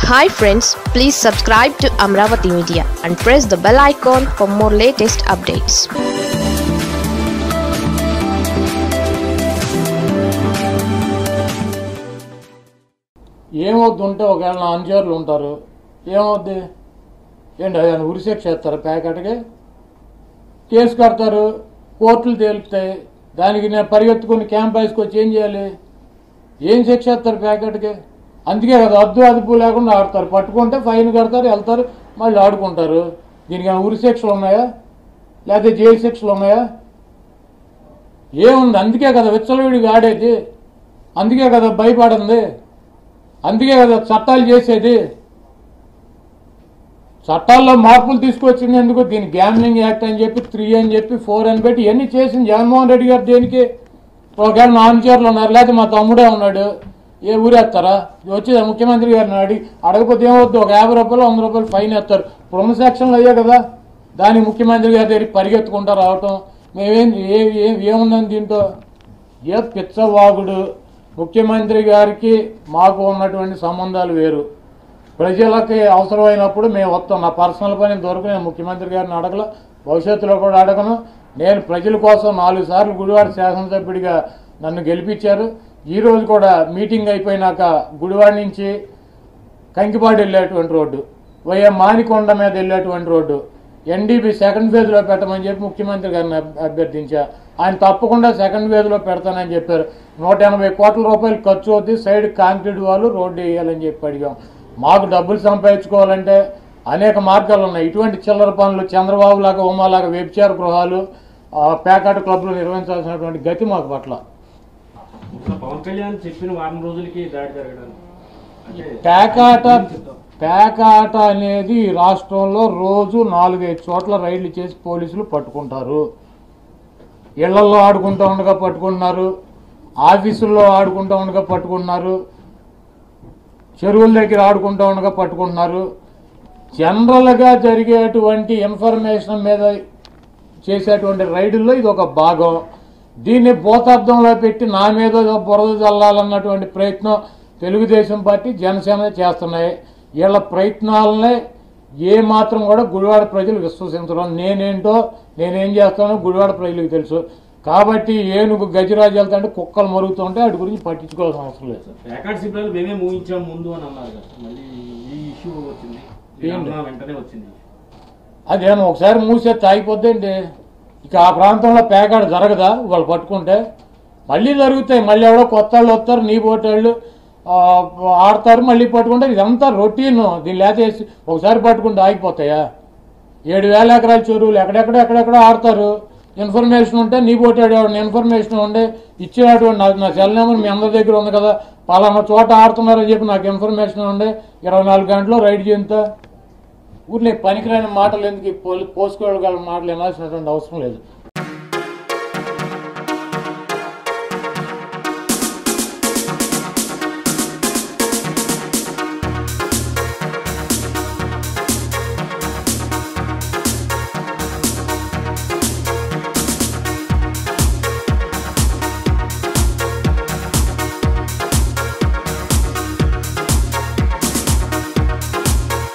Hi friends please subscribe to Amaravati media and press the bell icon for more latest updates ఏమవుద్ది ఉంటే ఒకవేళ నా అనుచరులు ఉంటారు ఏమవుద్ది ఏంటి ఆయన ఉరిశిక్ష చేస్తారు ప్యాకెట్కి కేసు కడతారు కోర్టులు తేలుపుతాయి దానికి నేను పరిగెత్తుకుని క్యాంప్ వచ్చి ఏం చేయాలి ఏం శిక్ష చేస్తారు ప్యాకెట్కి అందుకే కదా అద్దు అదుపు లేకుండా ఆడతారు పట్టుకుంటే ఫైన్ కడతారు వెళ్తారు మళ్ళీ ఆడుకుంటారు దీనికి ఏమైనా ఉరి శిక్షలు ఉన్నాయా లేకపోతే జైలు శిక్షలు ఉన్నాయా ఏముంది అందుకే కదా విచ్చలవిడిగా ఆడేది అందుకే కదా భయపడింది అందుకే కదా చట్టాలు చేసేది చట్టాల్లో మార్పులు తీసుకొచ్చింది ఎందుకు దీని గ్యామ్లింగ్ యాక్ట్ అని చెప్పి త్రీ అని చెప్పి ఫోర్ అని పెట్టి ఇవన్నీ చేసింది జగన్మోహన్ రెడ్డి గారు దేనికి ఒకవేళ నాన్నచర్లు ఉన్నారు లేకపోతే మా తమ్ముడే ఉన్నాడు ఏ ఊరేస్తారా వచ్చి ముఖ్యమంత్రి గారిని అడిగి అడగకపోతే ఏమవుద్ది ఒక యాభై రూపాయలు వంద రూపాయలు ఫైన్ వేస్తారు ఇప్పుడున్న సెక్షన్లు అయ్యే కదా దానికి ముఖ్యమంత్రి గారి దగ్గరికి పరిగెత్తుకుంటా రావటం మేమేం ఏ ఏ- ఏముందని దీంతో ఏ పిచ్చవాగుడు ముఖ్యమంత్రి గారికి మాకు ఉన్నటువంటి సంబంధాలు వేరు ప్రజలకి అవసరమైనప్పుడు మేము వస్తాం నా పర్సనల్ పని దొరకు నేను ముఖ్యమంత్రి గారిని అడగల భవిష్యత్తులో కూడా అడగను నేను ప్రజల కోసం నాలుగు సార్లు గుడివాడ శాసనసభ్యుడిగా నన్ను గెలిపించారు ఈ రోజు కూడా మీటింగ్ అయిపోయినాక గుడివాడ నుంచి కంకిపాడు వెళ్ళేటువంటి రోడ్డు వైఎం మానికొండ మీద వెళ్ళేటువంటి రోడ్డు ఎన్డీపీ సెకండ్ ఫేజ్లో పెట్టమని చెప్పి ముఖ్యమంత్రి గారిని అభ్- అభ్యర్థించా ఆయన తప్పకుండా సెకండ్ ఫేజ్లో పెడతానని చెప్పారు నూట ఎనభై కోట్ల రూపాయలు ఖర్చు అవుద్ది సైడ్ కాంక్రీట్ వాళ్ళు రోడ్డు వేయాలని చెప్పి అడిగాం మాకు డబ్బులు సంపాదించుకోవాలంటే అనేక మార్గాలు ఉన్నాయి ఇటువంటి చిల్లర పనులు చంద్రబాబు లాగా ఉమాలాగా వ్యభిచార గృహాలు ఆ, పేకాట క్లబ్లు నిర్వహించాల్సినటువంటి గతి మాకు పట్ల ఇంకా పవన్ కళ్యాణ్ చెప్పిన వారం రోజులకి దాడి జరగడం అంటే పేకాట పేకాట అనేది ఈ రాష్ట్రంలో రోజు నాలుగైదు చోట్ల రైళ్లు చేసి పోలీసులు పట్టుకుంటారు ఇళ్లలో ఆడుకుంటూ ఉండగా పట్టుకుంటున్నారు ఆఫీసుల్లో ఆడుకుంటూ ఉండగా పట్టుకుంటున్నారు చెరువుల దగ్గర ఆడుకుంటూ ఉండగా పట్టుకుంటున్నారు జనరల్గా జరిగేటువంటి ఇన్ఫర్మేషన్ మీద చేసేటువంటి రైడుల్లో ఇది ఒక భాగం దీన్ని భూతార్థంలో పెట్టి నా మీద ఏదో బురద చల్లాలన్నటువంటి ప్రయత్నం తెలుగుదేశం పార్టీ జనసేన చేస్తున్నాయి వీళ్ళ ప్రయత్నాలనే ఏ మాత్రం కూడా గుడివాడ ప్రజలు విశ్వసించడం నేనేంటో నేనేం చేస్తానో గుడివాడ ప్రజలకు తెలుసు కాబట్టి ఏనుగు గజరాజు వెళ్తుంటే కుక్కలు మరుగుతుంటే వాటి గురించి పట్టించుకోవాల్సిన అవసరం లేదు ప్యాకెట్ సిబ్బంది మేమే ఊహించాం ముందు అని అన్నారు కదా మళ్ళీ ఈ ఇష్యూ వచ్చింది ఈ ఏంటి? ఆందోళన వెంటనే వచ్చింది అదేమో ఒకసారి మూసేస్తే ఆగిపోద్దండి ఇక ఆ ప్రాంతంలో పేకాడ జరగదా వాళ్ళు పట్టుకుంటే మళ్ళీ జరుగుతాయి మళ్ళీ ఎవడో కొత్త వాళ్ళు వస్తారు నీ పోటోళ్ళు ఆ, ఆడతారు మళ్ళీ పట్టుకుంటారు ఇదంతా రొటీన్ దీన్ని లేతేసి ఒకసారి పట్టుకుంటే ఆగిపోతాయా ఏడు వేల ఎకరాల చెరువులు ఎక్కడెక్కడ ఎక్కడెక్కడ ఆడతారు ఇన్ఫర్మేషన్ ఉంటే నీ పోటాడు ఎవరిని ఇన్ఫర్మేషన్ ఉండే ఇచ్చినటువంటి నాకు నా సెల్ నెంబర్ మీ అందరి దగ్గర ఉంది కదా పలానా చోట ఆడుతున్నారని చెప్పి నాకు ఇన్ఫర్మేషన్ ఉండే ఇరవై నాలుగు గంటల్లో రైడ్ చేయంతా ఊరిని పనికిరాని మాటలు ఎందుకు ఈ పోలి- పోసుకోగల మాటలు వినాల్సినటువంటి అవసరం లేదు